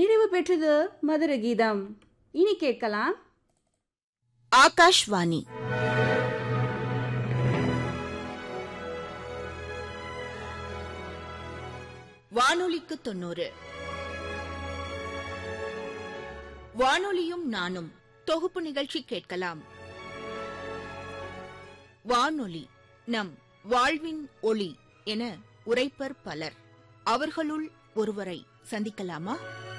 நிறைவு பெற்றது மதுர கீதம் இனி கேட்கலாம் ஆகாஷ்வாணி வானொலிக்கு தொண்ணூறு வானொலியும் நானும் தொகுப்பு நிகழ்ச்சி கேட்கலாம் வானொலி நம் வாழ்வின் ஒளி என உரைப்பர் பலர் அவர்களுள் ஒருவரை சந்திக்கலாமா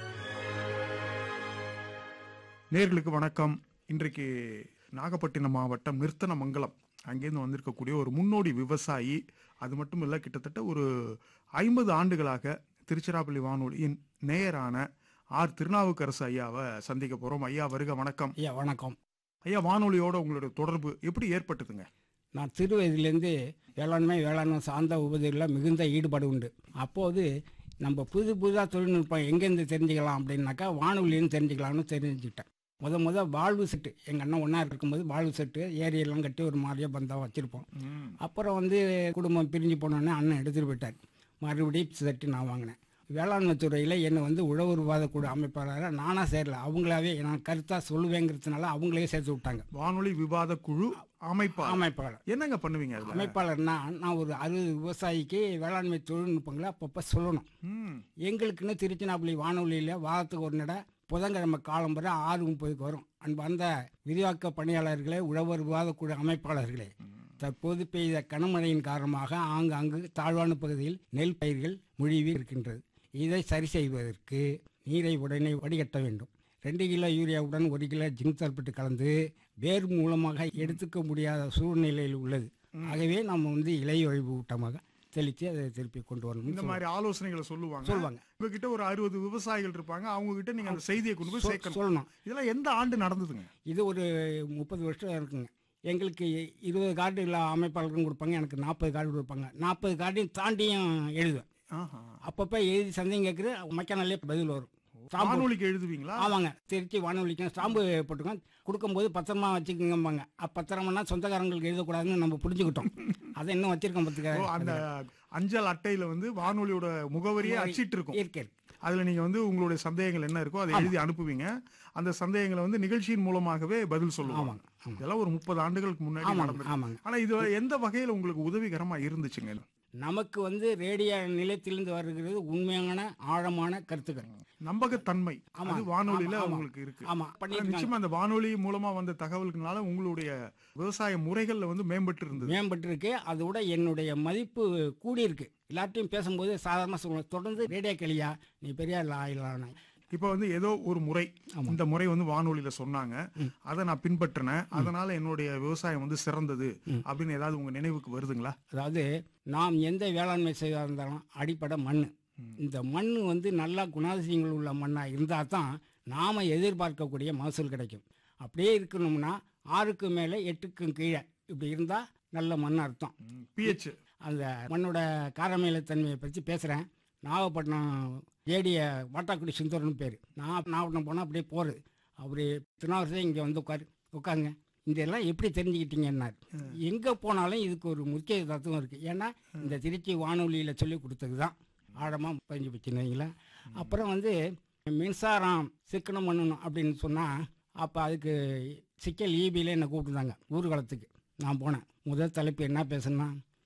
நேர்களுக்கு வணக்கம் இன்றைக்கு நாகப்பட்டினம் மாவட்டம் நிர்த்தனமங்கலம் அங்கேருந்து வந்திருக்கக்கூடிய ஒரு முன்னோடி விவசாயி அது மட்டும் இல்லை கிட்டத்தட்ட ஒரு ஐம்பது ஆண்டுகளாக திருச்சிராப்பள்ளி வானொலியின் நேயரான ஆர் திருநாவுக்கரசு ஐயாவை சந்திக்க போறோம் ஐயா வருக வணக்கம் ஐயா வணக்கம் ஐயா வானொலியோட உங்களுடைய தொடர்பு எப்படி ஏற்பட்டதுங்க நான் சிறு வயதிலேருந்து வேளாண்மை வேளாண்மை சார்ந்த உபதிகளில் மிகுந்த ஈடுபாடு உண்டு அப்போது நம்ம புது புதுதாக தொழில்நுட்பம் எங்கேருந்து தெரிஞ்சுக்கலாம் அப்படின்னாக்கா வானொலின்னு தெரிஞ்சுக்கலாம்னு தெரிஞ்சுக்கிட்டேன் முத முத வாழ்வு செட்டு எங்கள் அண்ணன் ஒன்றா இருக்கும்போது வாழ்வு செட்டு ஏரியெல்லாம் கட்டி ஒரு மாதிரியாக பந்தா வச்சுருப்போம் அப்புறம் வந்து குடும்பம் பிரிஞ்சு போனோடனே அண்ணன் எடுத்துகிட்டு போயிட்டார் மறுபடியும் செட்டு நான் வாங்கினேன் வேளாண்மை துறையில் என்னை வந்து உழவு விவாத குழு அமைப்பாளராக நானாக சேரல அவங்களாவே நான் கருத்தாக சொல்லுவேங்கிறதுனால அவங்களே சேர்த்து விட்டாங்க வானொலி விவாத குழு அமைப்பா அமைப்பாளர் என்னங்க பண்ணுவீங்க அதுல அமைப்பாளர்னா நான் ஒரு அறுபது விவசாயிக்கு வேளாண்மை தொழில்நுட்பங்களை அப்பப்போ சொல்லணும் ம், எங்களுக்குன்னு திருச்சினாப்பள்ளி வானொலியில் வாரத்துக்கு ஒரு நட புதன்கிழமை காலம்பரை ஆறு முப்பதுக்கு வரும் அன்பு அந்த விரிவாக்க பணியாளர்களே உழவர் விவாதக்குழு அமைப்பாளர்களே தற்போது பெய்த கனமழையின் காரணமாக ஆங்காங்கு தாழ்வான பகுதியில் நெல் பயிர்கள் முழுவி இருக்கின்றது இதை சரி செய்வதற்கு நீரை உடனே வடிகட்ட வேண்டும் ரெண்டு கிலோ யூரியாவுடன் ஒரு கிலோ ஜிங்க் சல்பேட் கலந்து வேர் மூலமாக எடுத்துக்க முடியாத சூழ்நிலையில் உள்ளது ஆகவே நம்ம வந்து இலையொழிவு ஊட்டமாக தெளித்து அதை திருப்பி கொண்டு வரணும் இந்த மாதிரி ஆலோசனைகளை சொல்லுவாங்க சொல்லுவாங்க உங்ககிட்ட ஒரு அறுபது விவசாயிகள் இருப்பாங்க அவங்க கிட்ட நீங்க அந்த செய்தியை கொண்டு போய் சொல்- சேர்க்கணும் சொல்லணும் இதெல்லாம் எந்த ஆண்டு நடந்ததுங்க இது ஒரு முப்பது வருஷம் இருக்குங்க எங்களுக்கு இருபது கார்டு இல்லை அமைப்பாளர்களும் கொடுப்பாங்க எனக்கு நாற்பது கார்டு கொடுப்பாங்க நாற்பது கார்டையும் தாண்டியும் எழுதுவேன் ஆஹா. அப்பப்போ எழுதி சந்தேகம் கேட்குற மக்கானாலே பதில் வரும் ஸ்டாம்பு வானொலிக்கு எழுதுவீங்களா ஆமாங்க திருச்சி வானொலிக்கும் ஸ்டாம்பு போட்டுக்கோங்க கொடுக்கும்போது பத்திரமா வச்சுக்கோங்கம்பாங்க அப்ப பத்திரம்னா சொந்தக்காரங்களுக்கு எழுதக்கூடாதுன்னு நம்ம புரிஞ்சுக்கிட்டோம் அதை இன்னும் வச்சிருக்கோம் ஓ, அந்த பார்த்துக்க அஞ்சல் அட்டையில வந்து வானொலியோட முகவரியே அச்சிட்டு இருக்கும் இருக்கு இருக்கு. அதுல நீங்க வந்து உங்களுடைய சந்தேகங்கள் என்ன இருக்கோ அதை எழுதி அனுப்புவீங்க அந்த சந்தேகங்களை வந்து நிகழ்ச்சியின் மூலமாகவே பதில் சொல்லுவாங்க ஆமாங்க ஆமாங்க இதெல்லாம் ஒரு முப்பது ஆண்டுகளுக்கு முன்னாடி ஆமாங்க நடந்தது ஆமாங்க ஆனா இது எந்த வகையில உங்களுக்கு உதவிகரமா இருந்துச்சுங்க நமக்கு வந்து ரேடியோ நிலையத்திலிருந்து வருகிறது உண்மையான ஆழமான கருத்துக்கள் நம்பகத்தன்மை ஆமா, அது வானொலியில ஆமா, ஆமா. உங்களுக்கு இருக்கு ஆமா ஆனா பண்ணியிருக்காங்க நிச்சயமா அந்த வானொலி மூலமா வந்த தகவல்களால உங்களுடைய விவசாய முறைகள்ல வந்து மேம்பட்டு இருந்தது மேம்பட்டிருக்கு அதோட என்னுடைய மதிப்பு கூடியிருக்கு எல்லார்ட்டையும் பேசும்போது சாதாரணமாக சொல்லுவேன் தொடர்ந்து ரேடியோ கிளியா நீ பெரிய ஆயிலான இப்ப வந்து ஏதோ ஒரு முறை ஆமா. இந்த முறை வந்து வானொலியில சொன்னாங்க ம். அதை நான் பின்பற்றினேன் அதனால என்னுடைய விவசாயம் வந்து சிறந்தது ம். அப்படின்னு ஏதாவது உங்க நினைவுக்கு வருதுங்களா அதாவது நாம் எந்த வேளாண்மை செய்தா இருந்தாலும் அடிப்படை மண் ம். இந்த மண் வந்து நல்லா குணாதிசயங்கள் உள்ள மண்ணாக இருந்தால் தான் நாம் எதிர்பார்க்கக்கூடிய மகசூல் கிடைக்கும் அப்படியே இருக்கணும்னா ஆறுக்கு மேலே எட்டுக்கும் கீழே இப்படி இருந்தால் நல்ல மண் அர்த்தம் பிஹெச் அந்த மண்ணோட காரமேலத்தன்மையை பற்றி பேசுகிறேன் நாகப்பட்டினம் ஏடிய வாட்டாக்குடி சுந்தரம்னு பேர் நான் நாகப்பட்டினம் போனால் அப்படியே போகிறது அப்படி திருநாவரசே இங்கே வந்து உட்காரு உட்காருங்க இதெல்லாம் எப்படி தெரிஞ்சுக்கிட்டீங்கன்னாரு எங்கே போனாலும் இதுக்கு ஒரு முக்கிய தத்துவம் இருக்குது ஏன்னா இந்த திருச்சி வானொலியில் சொல்லி கொடுத்தது தான் ஆழமாக பதிஞ்சு வச்சுருந்தீங்களா அப்புறம் வந்து மின்சாரம் சிக்கனம் பண்ணணும் அப்படின்னு சொன்னால் அப்போ அதுக்கு சிக்கல் ஈபியில் என்னை கூப்பிட்டுருந்தாங்க ஊர்வலத்துக்கு நான் போனேன் முதல் தலைப்பு என்ன பேசுனா